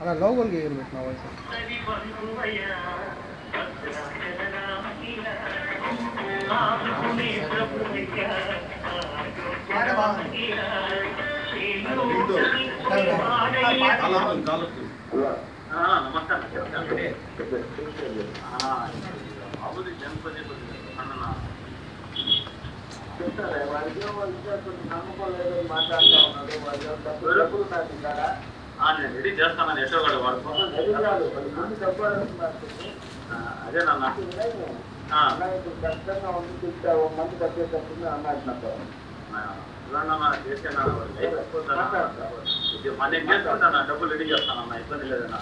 అలా లోగోలు గీయలు పెట్టిన వాయిస్ నమస్కారం అవును జనపది అన్న నేను రెడీ చేస్తాను యశోగడ వరకు అదే నాన్న నేను చేసుకుంటాను డబ్బులు రెడీ చేస్తానన్నా ఇబ్బంది లేదన్నా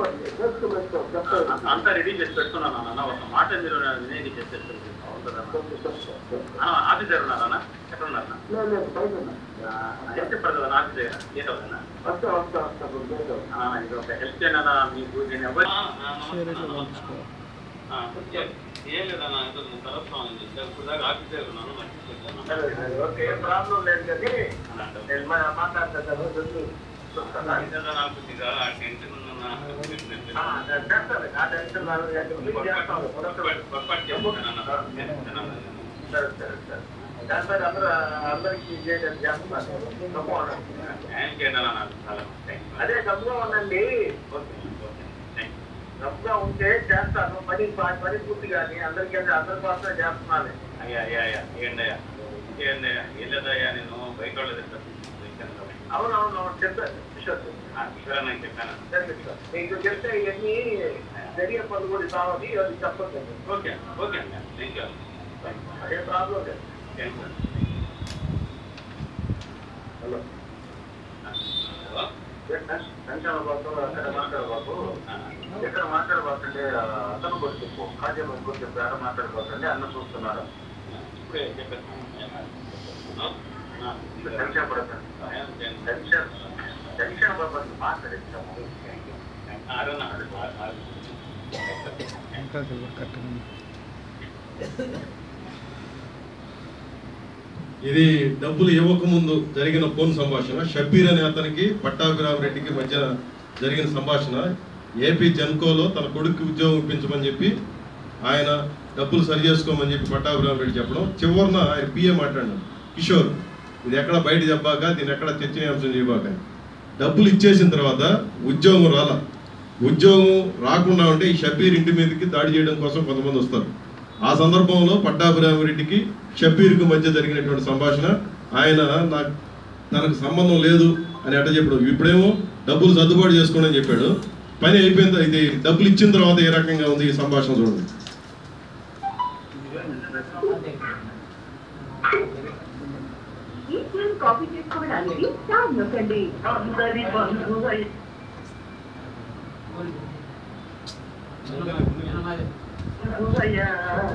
అంతా రెడీ చేసి పెట్టుకున్నాను అన్న ఒక మాట మీరు వినేది చేసేస్తుంది ఆఫీసర్ ఉన్నారన్నా ఎక్కడ ఉన్నారన్నా ఎంత చెప్పారు కదా ఆఫీస్ దగ్గర ఏ అవుతుందా ఇది ఒక హెల్ప్ చేయనా మీకు నేను ఎవరు షేర్ ఇట్లా పంపించుకో ఆ, ఏం లేదన్నా ఇంత కలుస్తామని చెప్పి ఇప్పుడు దాకా ఆఫీస్ దగ్గర ఉన్నాను మర్చిపోయాను ఓకే ప్రాబ్లం లేదు కానీ అలాంటి నేను మా- మాట్లాడతాను ఇదేదో నాకు కొద్దిగా ఆ టెన్షన్ ఉందన్నా. చేస్తాను ఆ టెన్షన్ నాకు లేదు. మీకు చేస్తాను పొరపాటు పొరపాటు చేస్తున్నానన్నా. చేస్తున్నానన్నా. సరే సరే సరే దానిపై అందరూ అందరికీ చేయడం చేస్తున్నాను గమ్ముగా ఉండండి. థ్యాంక్ యూ అన్నా నాకు చాలా థ్యాంక్ యూ. అదే గమ్ముగా ఉండండి ఓకే ఓకే థ్యాంక్ యూ. గమ్ముగా ఉంటే చేస్తాను పని పని పూర్తి కానీ అందరికీ అందరి కోసమే చేస్తున్నాను అయ్యా అయ్యా అయ్యా ఏంటి అయ్యా ఏంటి అయ్యా ఏం లేదయ్యా నేను బయట వాళ్ళు తెస్తాను అవునవును చెప్పాను కిషోర్ కిషోర్ నాకు చెప్పాను సరే కిషోర్ మీకు చెప్తే ఇవన్నీ జరిగే పనులు కూడా కావాలి అది చెప్పండి ఓకే ఓకే అన్న థ్యాంక్ యూ అదే ప్రాబ్లం లేదు thank you hello hello tension బాబు అక్కడ మాట్లాడబాబు ఎక్కడ మాట్లాడబాకంటే అతను కూడా చెప్పు కాజేమ కూడా చెప్పు ఎక్కడ మాట్లాడబాకంటే అన్న చూస్తున్నారు ఇప్పుడే చెప్పాను టెన్షన్ పడకండి టెన్షన్ టెన్షన్ బాబు మాట్లాడించాము ఇంకా కరెక్ట్గా ఇది డబ్బులు ఇవ్వకముందు జరిగిన ఫోన్ సంభాషణ షబ్బీర్ అనే అతనికి పట్టాభిరామ్ రెడ్డికి మధ్య జరిగిన సంభాషణ ఏపీ జన్కోలో తన కొడుకు ఉద్యోగం ఇప్పించమని చెప్పి ఆయన డబ్బులు సరి చేసుకోమని చెప్పి పట్టాభిరామ్ రెడ్డి చెప్పడం చివరిన ఆయన పిఏ మాట్లాడినాడు కిషోర్ ఇది ఎక్కడ బయట చెప్పాక దీన్ని ఎక్కడ చర్చనీయాంశం చేయబాక డబ్బులు ఇచ్చేసిన తర్వాత ఉద్యోగం రాల ఉద్యోగం రాకుండా ఉంటే ఈ షబ్బీర్ ఇంటి మీదకి దాడి చేయడం కోసం కొంతమంది వస్తారు ఆ సందర్భంలో పట్టాభిరామిరెడ్డికి షబ్బీర్కు మధ్య జరిగినటువంటి సంభాషణ ఆయన నాకు తనకు సంబంధం లేదు అని అట్ట చెప్పాడు ఇప్పుడేమో డబ్బులు సర్దుబాటు చేసుకోండి అని చెప్పాడు పని అయిపోయింది ఇది డబ్బులు ఇచ్చిన తర్వాత ఏ రకంగా ఉంది ఈ సంభాషణ చూడండి ఈ ఫోన్ కాపీ చేసుకోవడానికి స్టార్ నొక్కండి అందరి బంధువై బంధువయ్యా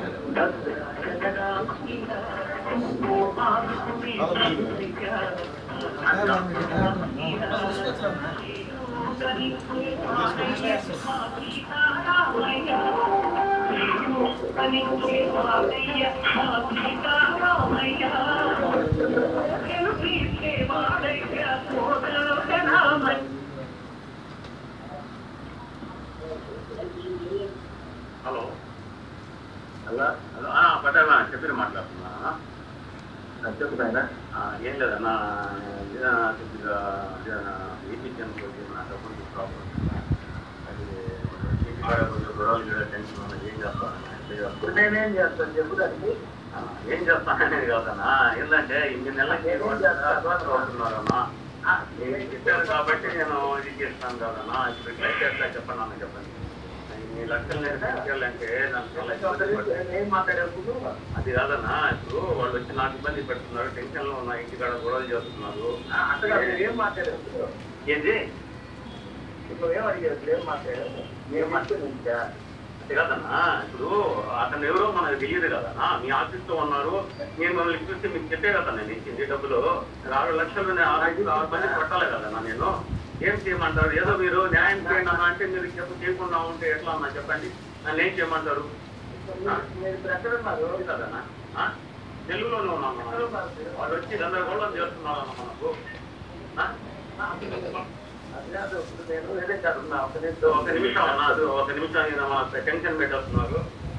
హలో హలో హలో పట్టాభి చెప్పిన మాట్లాడుతున్నా చెప్తాయినా ఆ, ఏం లేదన్నా ఏదైనా కొద్దిగా ఏదైనా ఏపీఎం నా డబ్బులు ప్రాబ్లం అది ఇంటికాడ కొంచెం గొడవలు కూడా టెన్షన్ ఉన్నాయి ఏం ఇప్పుడు చేస్తాను నేనేం చేస్తాను చెప్పు దానికి ఏం చేస్తాననేది కాదన్నా ఏంటంటే ఇన్ని నెలలకి అవుతున్నారన్నా నేను చెప్పాను కాబట్టి నేను ఇది చేస్తాను కాదన్నా ఇప్పుడు ఇట్లా చేస్తా చెప్పండి అన్న చెప్పండి ఇన్ని లక్షలు నేను తీసుకెళ్ళాలంటే నాకు చాలా ఇబ్బంది పడుతుంది. ఏం మాట్లాడేప్పుడు అది కాదన్నా ఇప్పుడు వాళ్ళు వచ్చి నాకు ఇబ్బంది పెడుతున్నారు టెన్షన్ లో ఉన్నా ఇంటికాడ గొడవలు చేస్తున్నారు అసలు మీరు ఏం మాట్లాడేప్పుడు ఏంది ఇప్పుడు ఏం అడిగారు ఏం మాట్లాడారు ఏం మాట్లాడించా అది కాదన్నా ఇప్పుడు అతను ఎవరో మనకు తెలియదు కదన్నా మీ ఆఫీస్ లో ఉన్నారు నేను మిమ్మల్ని చూస్తే మీకు చెప్పే కదా నేను ఇచ్చింది డబ్బులు ఆరు లక్షలు నేను ఆరు ఐదు ఆరు మంది కొట్టాలి కదన్నా నేను ఏం చేయమంటారు ఏదో మీరు న్యాయం చేయండి అన్న అంటే మీరు చెప్పు చేయకుండా ఉంటే ఎట్లా అన్నా చెప్పండి నన్ను ఏం చేయమంటారు మీరు ఇప్పుడు ఎక్కడ ఉన్నారు అది కదన్నా ఆ? తెలుగులోనే ఉన్నాం మనం. వాళ్ళు వచ్చి గందరగోళం చేస్తున్నారు అన్న మనకు ఆ? అది కాదు, ఇప్పుడు నేను వేరే కాదు ఉన్నా, ఒక సో ఒక నిమిషం నిమిషం అన్న అది ఒక నిమిషం ఈయన మా టెన్షన్ పెట్టేస్తున్నారు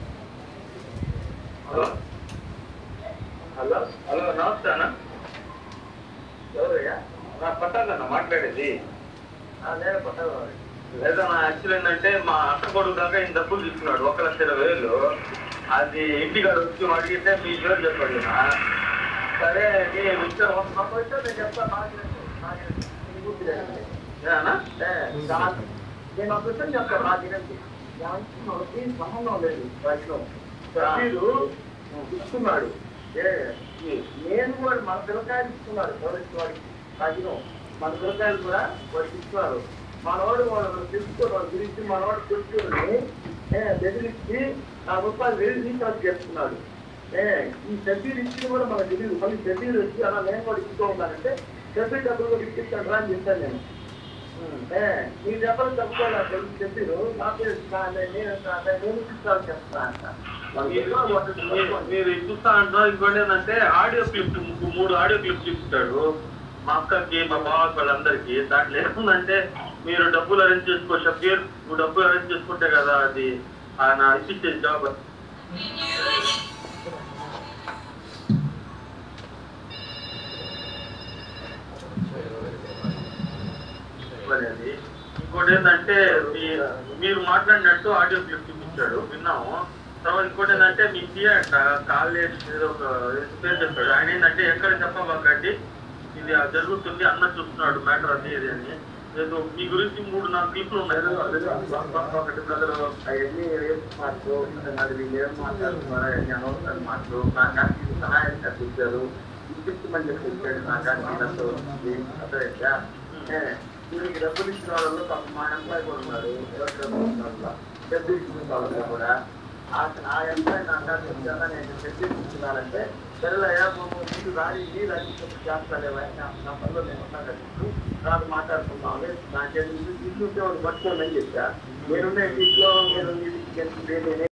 హలో హలో హలో నమస్తే అన్న ఎవరయ్యా నా పట్టాలన్న మాట్లాడేది ఆ, నేను పట్టాలి లేదన్నా యాక్చువల్ ఏంటంటే మా అత్త కొడుకు దాకా ఈయన డబ్బులు తీసుకున్నాడు ఒక లక్ష ఇరవై వేలు అది ఇంటికాడ వచ్చి అడిగితే మీ పేరు చెప్పండి నా. సరే నేను ఇచ్చాను మాకు వచ్చా నేను చెప్తాను నాకు తెలుసు, నాకు తెలుసు. నీకు గుర్తు లేదు. ఏనా? ఏ, కాదు. నేను ఒక విషయం చెప్తాను నాకు తెలుసు. దానికి మనకి సంబంధం లేదు వాటిలో సభ్యులు ఇస్తున్నాడు ఏ నేను కూడా మన పిల్లకాయలు ఇస్తున్నారు పోలీసు వాడికి తగిన మన పిల్లకాయలు కూడా వాడికి ఇస్తున్నారు మనవాడు వాళ్ళు తెలుసుకోరు వాళ్ళ గురించి మనవాడు తెలుసుకొని బెదిరించి నా రూపాయలు వేలు తీసి చెప్తున్నాడు ఏ ఈ సభ్యులు ఇచ్చిన కూడా మనకు తెలియదు మళ్ళీ సభ్యులు వచ్చి అలా నేను కూడా ఇస్తూ ఉన్నానంటే సభ్యులు డబ్బులు కూడా ఇప్పిస్తాను రా అని చెప్పాను నేను ఏ నీ దెబ్బలు తప్పుకోవాలి తెలుసు సభ్యులు నా పేరు నా- నేను నేను- నేను ఇస్తాను చెప్తాను మీరు- మీరు ఇప్పిస్తా అంటున్నారు ఇంకోటి ఏంటంటే ఆడియో క్లిప్ మూడు ఆడియో క్లిప్స్ ఇస్తాడు మా అక్కకి మా బావకి వాళ్ళందరికీ దాంట్లో ఏముందంటే మీరు డబ్బులు అరేంజ్ చేసుకో షబీర్ నువ్వు డబ్బులు అరేంజ్ చేసుకుంటే కదా అది ఆయన ఇప్పించే జాబ్ అది ఇంకోటి ఏంటంటే మీ- మీరు మాట్లాడినట్టు ఆడియో క్లిప్ చూపించాడు విన్నాము తర్వాత ఇంకోటి ఏంటంటే మీ సీఏ అంట కాలేజ్ ఏదో ఒక పేరు చెప్పాడు ఆయన ఏంటంటే ఎక్కడ చెప్పబాకండి ఇది ఆ జరుగుతుంది అన్న చూస్తున్నాడు మ్యాటర్ అది ఇది అని ఏదో మీ గురించి మూడు నాలుగు క్లిప్లు ఉన్నాయి ఒకటి బ్రదర్ అవన్నీ ఏం మాటలు అది వీళ్ళు ఏం మాట్లాడుతున్నారు అవన్నీ అనవసరం మాటలు నాకు ఇది సహాయం కల్పించారు ఇప్పించమని చెప్పి ఇచ్చాడు నాకు అనిపిస్తూ అర్థమైందా ఏ, దీనికి డబ్బులు ఇచ్చిన వాళ్ళు పాప మా ఎంప్లాయ్ కూడా ఉన్నారు ఎవరు డబ్బులు ఇచ్చిన వాళ్ళు డబ్బులు ఇచ్చిన వాళ్ళు కూడా ఆ ఆ ఎంప్లాయ్ నాకు అని చెప్తాను నేను డబ్బులు ఇస్తున్నానంటే సరేలయ్యా నువ్వు నీకు రాడి నీళ్ళు అన్ని చెప్పి చేస్తాలేవా నా పనిలో నేను ఉన్నాను రాదు మాట్లాడుతున్నాను నాకేం తీసుకుంటే వాడు పట్టుకోండి అని చెప్పా నేనున్న ఇంట్లో మీరు నీటికి